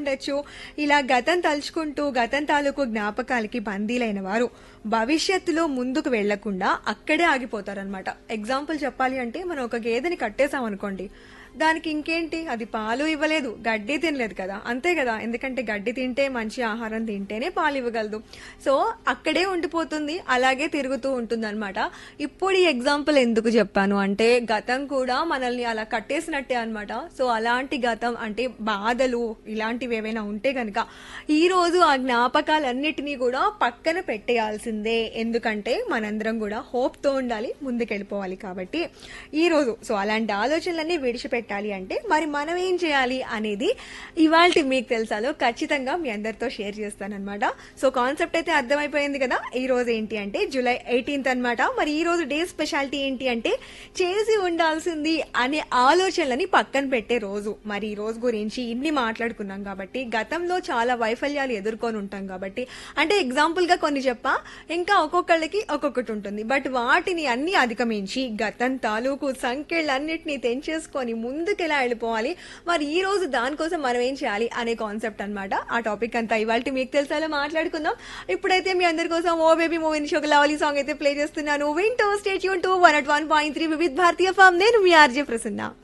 ఉండొచ్చు ఇలా గతం తలుచుకుంటూ గతం తాలూకు జ్ఞాపకాలకి బందీలైన వారు భవిష్యత్తులో ముందుకు వెళ్లకుండా అక్కడే ఆగిపోతారనమాట ఎగ్జాంపుల్ చెప్పాలి అంటే మనం ఒక గేదెని కట్టేసాం అనుకోండి దానికి ఇంకేంటి అది పాలు ఇవ్వలేదు గడ్డి తినలేదు కదా అంతే కదా ఎందుకంటే గడ్డి తింటే మంచి ఆహారం తింటేనే పాలు ఇవ్వగలదు సో అక్కడే ఉండిపోతుంది అలాగే తిరుగుతూ ఉంటుంది అనమాట ఇప్పుడు ఈ ఎగ్జాంపుల్ ఎందుకు చెప్పాను అంటే గతం కూడా మనల్ని అలా కట్టేసినట్టే అనమాట సో అలాంటి గతం అంటే బాధలు ఇలాంటివి ఏవైనా ఉంటే గనక ఈ రోజు ఆ జ్ఞాపకాలన్నిటినీ కూడా పక్కన పెట్టేయాల్సిందే ఎందుకంటే మనందరం కూడా హోప్ తో ఉండాలి ముందుకెళ్ళిపోవాలి కాబట్టి ఈ రోజు సో అలాంటి ఆలోచనలన్నీ విడిచిపెట్టాలి అంటే మరి మనం ఏం చేయాలి అనేది ఇవాళ మీకు తెలుసాలో ఖచ్చితంగా మీ అందరితో షేర్ చేస్తానన్నమాట సో కాన్సెప్ట్ అయితే అర్థమైపోయింది కదా ఈ రోజు ఏంటి అంటే జూలై ఎయిటీన్త్ అన్నమాట మరి ఈ రోజు డే స్పెషాలిటీ ఏంటి అంటే చేసి ఉండాల్సింది అనే ఆలోచనలని పక్కన పెట్టే రోజు మరి ఈ రోజు గురించి ఇన్ని మాట్లాడుకున్నాం కాబట్టి గతంలో చాలా వైఫల్యాలు ఎదుర్కొని ఉంటాం కాబట్టి అంటే ఎగ్జాంపుల్ గా కొన్ని చెప్పా ఇంకా ఒక్కొక్కళ్ళకి ఒక్కొక్కటి ఉంటుంది బట్ వాటిని అన్ని అధిగమించి గతం తాలూకు సంఖ్యలన్నిటిని తెంచేసుకొని ముందుకు ఎలా వెళ్ళిపోవాలి మరి ఈ రోజు దానికోసం మనం ఏం చేయాలి అనే కాన్సెప్ట్ అన్నమాట ఆ టాపిక్ అంతా ఇవాళ మీకు తెలుసాలో మాట్లాడుకుందాం ఇప్పుడైతే మీ అందరి కోసం ఓ బేబీ మూవీ నుంచి ఒక లవ్లీ సాంగ్ అయితే ప్లే చేస్తున్నాను వింటూ స్టేట్ యూన్ to one at one point three Vividh Bharati FM నేను మీ ఆర్జే ప్రసన్న